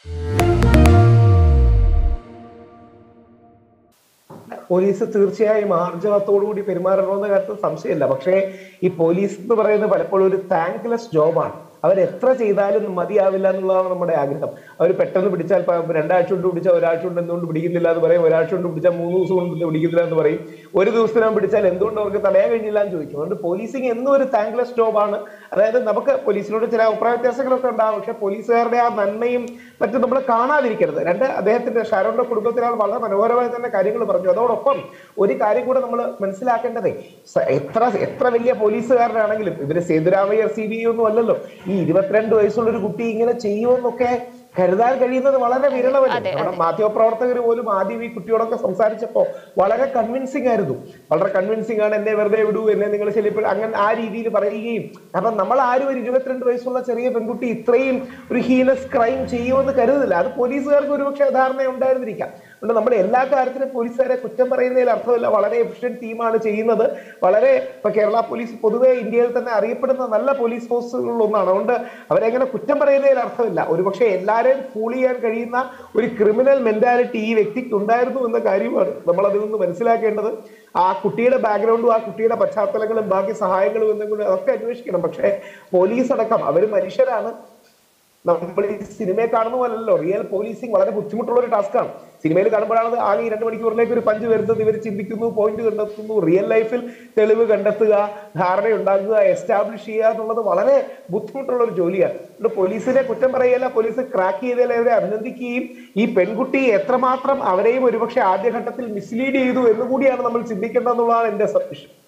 police തീർച്ചയായും ആർജവത്തോടുകൂടി പെരുമാറണമെന്ന കാര്യത്തിൽ സംശയമില്ല പക്ഷേ ഈ പോലീസ് എന്ന് പറയുന്നത് പലപ്പോഴും ഒരു താങ്ക്ലെസ് ജോബാണ് അവർ എത്ര ചെയ്താലും മതിയാവില്ല എന്നുള്ളതാണ് നമ്മുടെ ആഗ്രഹം അവർ പെട്ടെന്ന് പിടിച്ചാൽ ഇപ്പൊ രണ്ടാഴ്ച കൊണ്ട് പിടിച്ചാൽ ഒരാഴ്ച കൊണ്ട് എന്തുകൊണ്ട് പിടിക്കുന്നില്ല എന്ന് പറയും ഒരാഴ്ച കൊണ്ട് പിടിച്ചാൽ മൂന്ന് ദിവസം കൊണ്ട് പിടിക്കുന്നില്ല എന്ന് പറയും ഒരു ദിവസത്തിനകം പിടിച്ചാൽ എന്തുകൊണ്ട് അവർക്ക് തടയാൻ കഴിഞ്ഞില്ല എന്ന് ചോദിക്കും അതുകൊണ്ട് പോലീസിങ് എന്നും ഒരു താങ്ക്ലെസ് ജോബാണ് അതായത് നമുക്ക് പോലീസിനോട് ചില അഭിപ്രായ വ്യത്യാസങ്ങളൊക്കെ ഉണ്ടാകും പക്ഷെ പോലീസുകാരുടെ ആ നന്മയും മറ്റും നമ്മൾ കാണാതിരിക്കരുത് രണ്ട് അദ്ദേഹത്തിന്റെ ഷാരോന്റെ കുടുംബത്തിനാൾ വളരെ മനോഹരമായി തന്നെ കാര്യങ്ങൾ പറഞ്ഞു അതോടൊപ്പം ഒരു കാര്യം കൂടെ നമ്മൾ മനസ്സിലാക്കേണ്ടതേ സ- എത്ര എത്ര വലിയ പോലീസുകാരനാണെങ്കിലും ഇവര് സേതുരാമയ്യർ സി ബി ഐ ഒന്നും അല്ലല്ലോ ഈ ഇരുപത്തിരണ്ട് വയസ്സുള്ള ഒരു കുട്ടി ഇങ്ങനെ ചെയ്യുമെന്നൊക്കെ കരുതാൻ കഴിയുന്നത് വളരെ വിരളമല്ലേ നമ്മുടെ മാധ്യമപ്രവർത്തകർ പോലും ആദ്യം ഈ കുട്ടിയോടൊക്കെ സംസാരിച്ചപ്പോ വളരെ കൺവിൻസിങ് ആയിരുന്നു വളരെ കൺവിൻസിങ് ആണ് എന്നെ വെറുതെ വിടൂ എന്നെ നിങ്ങൾ ശല്യപ്പെടും അങ്ങനെ ആ രീതിയിൽ പറയുകയും കാരണം നമ്മൾ ആരും ഒരു ഇരുപത്തിരണ്ട് വയസ്സുള്ള ചെറിയ പെൺകുട്ടി ഇത്രയും ഒരു ഹീനസ് ക്രൈം ചെയ്യുമെന്ന് കരുതില്ല അത് പോലീസുകാർക്ക് ഒരുപക്ഷെ ധാരണ ഉണ്ടായിരുന്നിരിക്കാം അതുകൊണ്ട് നമ്മൾ എല്ലാ കാര്യത്തിലും പോലീസുകാരെ കുറ്റം പറയുന്നതിൽ അർത്ഥമില്ല വളരെ എഫിഷ്യന്റ് ടീമാണ് ചെയ്യുന്നത് വളരെ ഇപ്പൊ കേരള പോലീസ് പൊതുവെ ഇന്ത്യയിൽ തന്നെ അറിയപ്പെടുന്ന നല്ല പോലീസ് ഫോഴ്സുകളിൽ ഒന്നാണ് അതുകൊണ്ട് അവരെങ്ങനെ കുറ്റം പറയുന്നതിൽ അർത്ഥമില്ല ഒരുപക്ഷെ എല്ലാവരെയും ഫൂൾ ചെയ്യാൻ കഴിയുന്ന ഒരു ക്രിമിനൽ മെന്റാലിറ്റി ഈ വ്യക്തിക്ക് ഉണ്ടായിരുന്നു എന്ന കാര്യമാണ് നമ്മൾ അതിൽ നിന്ന് മനസ്സിലാക്കേണ്ടത് ആ കുട്ടിയുടെ ബാക്ക്ഗ്രൗണ്ടും ആ കുട്ടിയുടെ പശ്ചാത്തലങ്ങളും ബാക്കി സഹായങ്ങളും എന്നും കൂടി അതൊക്കെ അന്വേഷിക്കണം പക്ഷേ പോലീസ് അടക്കം അവർ മനുഷ്യരാണ് നമ്മൾ ഈ സിനിമയെ കാണുന്ന പോലല്ലോ റിയൽ പോലീസിങ് വളരെ ബുദ്ധിമുട്ടുള്ള ഒരു ടാസ്ക്കാണ് സിനിമയിൽ കാണുമ്പോഴാണ് ആകെ ഈ രണ്ട് മണിക്കൂറിലേക്ക് ഒരു പഞ്ച് വരുന്നത് ഇവർ ചിന്തിക്കുന്നു പോയിന്റ് കണ്ടെത്തുന്നു റിയൽ ലൈഫിൽ തെളിവ് കണ്ടെത്തുക ധാരണ ഉണ്ടാക്കുക എസ്റ്റാബ്ലിഷ് ചെയ്യുക എന്നുള്ളത് വളരെ ബുദ്ധിമുട്ടുള്ള ഒരു ജോലിയാണ് അതുകൊണ്ട് പോലീസിനെ കുറ്റം പറയല്ല പോലീസ് ക്രാക്ക് ചെയ്തതിൽ അവരെ അഭിനന്ദിക്കുകയും ഈ പെൺകുട്ടി എത്രമാത്രം അവരെയും ഒരുപക്ഷെ ആദ്യഘട്ടത്തിൽ മിസ്ലീഡ് ചെയ്തു എന്നുകൂടിയാണ് നമ്മൾ ചിന്തിക്കേണ്ടതെന്നുള്ളതാണ് എന്റെ സബ്മിഷൻ